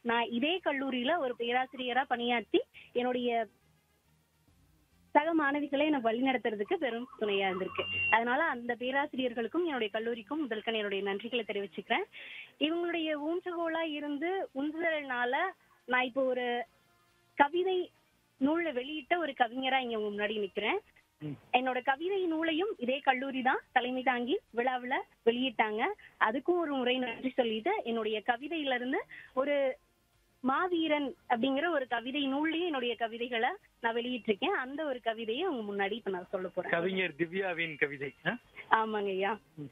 நான் இதே கல்லூரியில ஒரு பேராசிரியரா பணியாற்றி என்னுடைய சக மாணவிகளை நான் வழிநடத்துறதுக்கு பெரும் துணையா இருந்திருக்கு அதனால அந்த பேராசிரியர்களுக்கும் என்னுடைய கல்லூரிக்கும் முதல்கண் என்னுடைய நன்றிகளை தெரிவிச்சுக்கிறேன் இவங்களுடைய ஊன்றுகோலா இருந்து உந்துதல்னால நான் இப்போ ஒரு கவிதை நூலை வெளியிட்ட ஒரு கவிஞரா இங்க உங்க முன்னாடி நிக்கிறேன் ம். என்னோட கவிதை நூலையும் இதே கல்லூரி தான் தலைமை தாங்கி விழாவுல வெளியிட்டாங்க அதுக்கும் ஒரு முறை நன்றி சொல்லிட்டு என்னுடைய கவிதையில இருந்து ஒரு மாவீரன் அப்படிங்கிற ஒரு கவிதை நூல்லையும் என்னுடைய கவிதைகளை நான் வெளியிட்டிருக்கேன் அந்த ஒரு கவிதையை உங்க முன்னாடி இப்ப நான் சொல்ல போறேன் கவிஞர் திவ்யாவின் கவிதை ஆ? ஆமாங்க ஐயா ம்.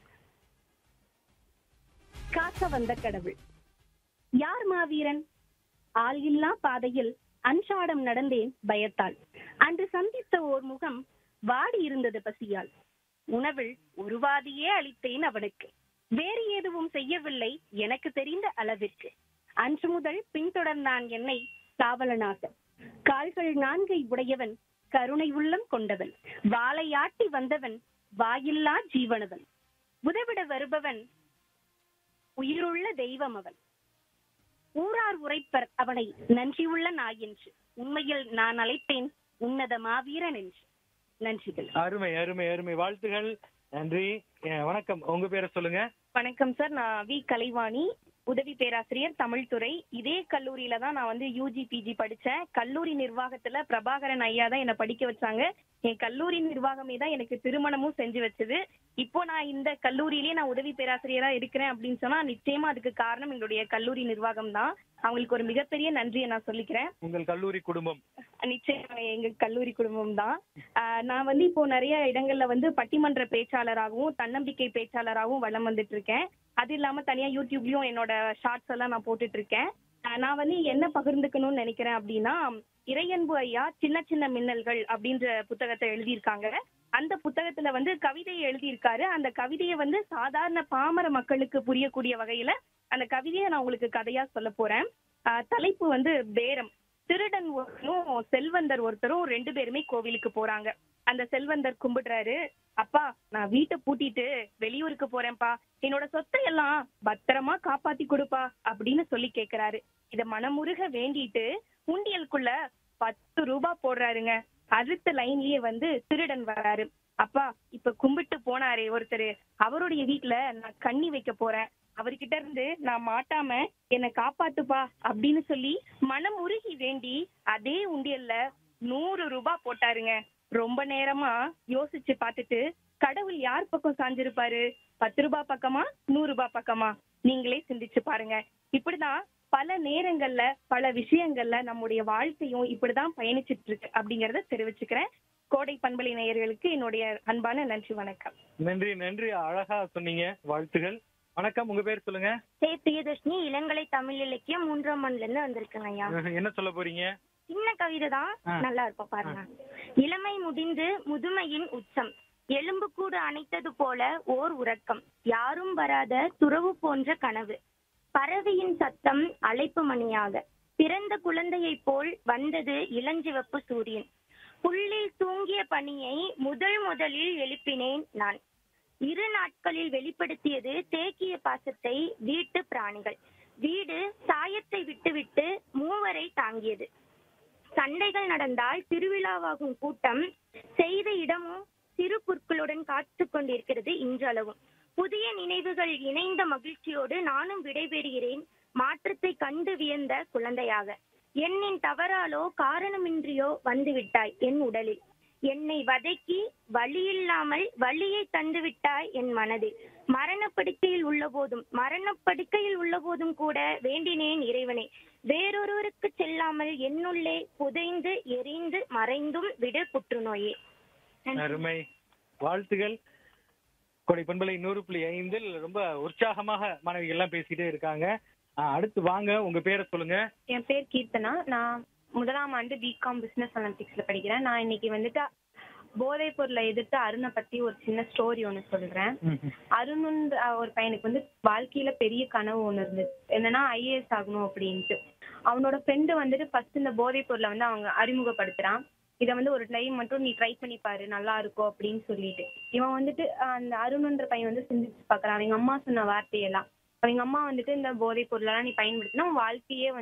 காக்க வந்த கடவுள் யார் மாவீரன் ஆள் இல்லா பாதையில் அன்றாடம் நடந்தேன் பயத்தால் அன்று சந்தித்த ஓர் முகம் வாடி இருந்தது பசியால் உணவில் ஒரு வாதியே அளித்தேன் அவனுக்கு வேறு எதுவும் செய்யவில்லை எனக்கு தெரிந்த அளவிற்கு அன்று முதல் பின்தொடர்ந்தான் என்னை காவலனாக கால்கள் நான்கை உடையவன் கருணை உள்ளம் கொண்டவன் வாளையாட்டி வந்தவன் வாயில்லா ஜீவனவன் உதவிட வருபவன் உயிருள்ள தெய்வம் அவன் ஊரார் உரைப்பர் அவனை நன்றியுள்ள நாய் என்று உண்மையில் நான் அழைப்பேன் உன்னத மாவீரன் என்று நன்றிகள் அருமை அருமை அருமை வாழ்த்துகள் நன்றி அஹ், வணக்கம் உங்க பேரை சொல்லுங்க வணக்கம் சார் நான் வி கலைவாணி உதவி பேராசிரியர் தமிழ் துறை இதே கல்லூரியில தான் நான் வந்து யூஜி பிஜி படிச்சேன் கல்லூரி நிர்வாகத்துல பிரபாகரன் ஐயா தான் என்னை படிக்க வச்சாங்க என் கல்லூரி நிர்வாகமே தான் எனக்கு திருமணமும் செஞ்சு வச்சது இப்போ நான் இந்த கல்லூரியிலேயே நான் உதவி பேராசிரியரா இருக்கிறேன் அப்படின்னு சொன்னா நிச்சயமா அதுக்கு காரணம் எங்களுடைய கல்லூரி நிர்வாகம் தான் அவங்களுக்கு ஒரு மிகப்பெரிய நன்றியை நான் சொல்லிக்கிறேன் உங்கள் கல்லூரி குடும்பம் நிச்சயம் எங்க கல்லூரி குடும்பம் தான் ஆஹ் நான் வந்து இப்போ நிறைய இடங்கள்ல வந்து பட்டிமன்ற பேச்சாளராகவும் தன்னம்பிக்கை பேச்சாளராகவும் வலம் வந்துட்டு இருக்கேன் அது இல்லாம தனியா யூடியூப்லயும் என்னோட ஷார்ட்ஸ் எல்லாம் நான் போட்டுட்டு இருக்கேன் ஆஹ் நான் வந்து என்ன பகிர்ந்துக்கணும்னு நினைக்கிறேன் அப்படின்னா இறையன்பு ஐயா சின்ன சின்ன மின்னல்கள் அப்படின்ற புத்தகத்தை எழுதியிருக்காங்க அந்த புத்தகத்துல வந்து கவிதையை எழுதியிருக்காரு அந்த கவிதையை வந்து சாதாரண பாமர மக்களுக்கு புரியக்கூடிய வகையில அந்த கவிதையை நான் உங்களுக்கு கதையா சொல்ல போறேன் ஆஹ் தலைப்பு வந்து பேரம் திருடன் ஒருத்தரும் செல்வந்தர் ஒருத்தரும் ரெண்டு பேருமே கோவிலுக்கு போறாங்க அந்த செல்வந்தர் கும்பிடுறாரு அப்பா நான் வீட்டை பூட்டிட்டு வெளியூருக்கு போறேன்ப்பா என்னோட சொத்தை எல்லாம் பத்திரமா காப்பாத்தி கொடுப்பா அப்படின்னு சொல்லி கேக்குறாரு இத மனமுருக வேண்டிட்டு உண்டியலுக்குள்ள பத்து ரூபாய் போடுறாருங்க அடுத்த லைன்லயே வந்து திருடன் வராரு அப்பா இப்ப கும்பிட்டு போனாரே ஒருத்தர் அவருடைய வீட்டுல நான் கண்ணி வைக்க போறேன் அவர்கிட்ட இருந்து நான் மாட்டாம என்னை காப்பாத்துப்பா அப்படின்னு சொல்லி மனம் உருகி வேண்டி அதே உண்டியல்ல நூறு ரூபாய் போட்டாருங்க ரொம்ப நேரமா யோசிச்சு பார்த்துட்டு கடவுள் யார் பக்கம் சாஞ்சிருப்பாரு பத்து ரூபாய் பக்கமா நூறு ரூபாய் பக்கமா நீங்களே சிந்திச்சு பாருங்க இப்படிதான் பல நேரங்கள்ல பல விஷயங்கள்ல நம்முடைய வாழ்க்கையும் இப்படிதான் பயணிச்சிட்டு இருக்கு அப்படிங்கறத தெரிவிச்சுக்கிறேன் கோடை பண்பலை நேயர்களுக்கு என்னுடைய அன்பான நன்றி வணக்கம் நன்றி நன்றி அழகா சொன்னீங்க வாழ்த்துகள் வணக்கம் உங்க பேர் சொல்லுங்க சே பிரியதர்ஷினி இளங்கலை தமிழ் இலக்கியம் மூன்றாம் ஆண்டுல இருந்து வந்திருக்கேங்க ஐயா அஹ், என்ன சொல்ல போறீங்க சின்ன கவிதை தான் ஆ. நல்லா இருக்கும் பாருங்க இளமை முடிந்து முதுமையின் உச்சம் எலும்பு கூடு அணைத்தது போல ஓர் உறக்கம் யாரும் வராத துறவு போன்ற கனவு பறவையின் சத்தம் அழைப்பு மணியாக பிறந்த குழந்தையைப் போல் வந்தது இளஞ்சிவப்பு சூரியன் புல்லில் தூங்கிய பனியை முதல் முதலில் எழுப்பினேன் நான் இரு நாட்களில் வெளிப்படுத்தியது தேக்கிய பாசத்தை வீட்டு பிராணிகள் வீடு சாயத்தை விட்டுவிட்டு மூவரை தாங்கியது சண்டைகள் நடந்தால் திருவிழாவாகும் கூட்டம் செய்த இடமும் சிறு புற்களுடன் காத்து கொண்டிருக்கிறது இன்றளவும் புதிய நினைவுகள் இணைந்த மகிழ்ச்சியோடு நானும் விடைபெறுகிறேன் மாற்றத்தை கண்டு வியந்த குழந்தையாக என்னின் தவறாலோ காரணமின்றியோ வந்துவிட்டாய் என் உடலில் என்னை வதக்கி வழியில்லாமல் வழியை தந்துவிட்டாய் என் மனதில் மரணப்படுக்கையில் உள்ள போதும் மரணப்படுக்கையில் உள்ள போதும் கூட வேண்டினேன் இறைவனே வேறொருவருக்கு செல்லாமல் என்னுள்ளே புதைந்து எரிந்து மறைந்தும் விடு புற்றுநோயே அருமை வாழ்த்துகள் கொடை பண்பலை நூறு புள்ளி ஐந்தில் ரொம்ப உற்சாகமாக மாணவிகள் எல்லாம் பேசிட்டே இருக்காங்க அஹ், அடுத்து வாங்க உங்க பேரை சொல்லுங்க என் பேர் கீர்த்தனா நான் முதலாம் ஆண்டு பிகாம் பிசினஸ் அனலிட்டிக்ஸ்ல படிக்கிறேன் நான் இன்னைக்கு வந்துட்டு போதைப் பொருளை எதிர்த்து அருணை பத்தி ஒரு சின்ன ஸ்டோரி ஒன்று சொல்றேன் அருணுன்ற ஒரு பையனுக்கு வந்து வாழ்க்கையில பெரிய கனவு ஒன்று இருந்தது என்னன்னா ஐஏஎஸ் ஆகணும் அப்படின்ட்டு அவனோட ஃப்ரெண்டு வந்துட்டு ஃபர்ஸ்ட் இந்த போதைப் பொருளை வந்து அவங்க அறிமுகப்படுத்துறான் இதை வந்து ஒரு டைம் மட்டும் நீ ட்ரை பண்ணி பாரு நல்லா இருக்கும் அப்படின்னு சொல்லிட்டு இவன் வந்துட்டு அஹ், அந்த அருணுன்ற பையன் வந்து சிந்திச்சு பார்க்கறான் அவங்க அம்மா சொன்ன வார்த்தையெல்லாம் அவங்க அம்மா வந்துட்டு இந்த போதைப் பொருளெல்லாம் நீ பயன்படுத்தினா உன் வாழ்க்கையே வந்து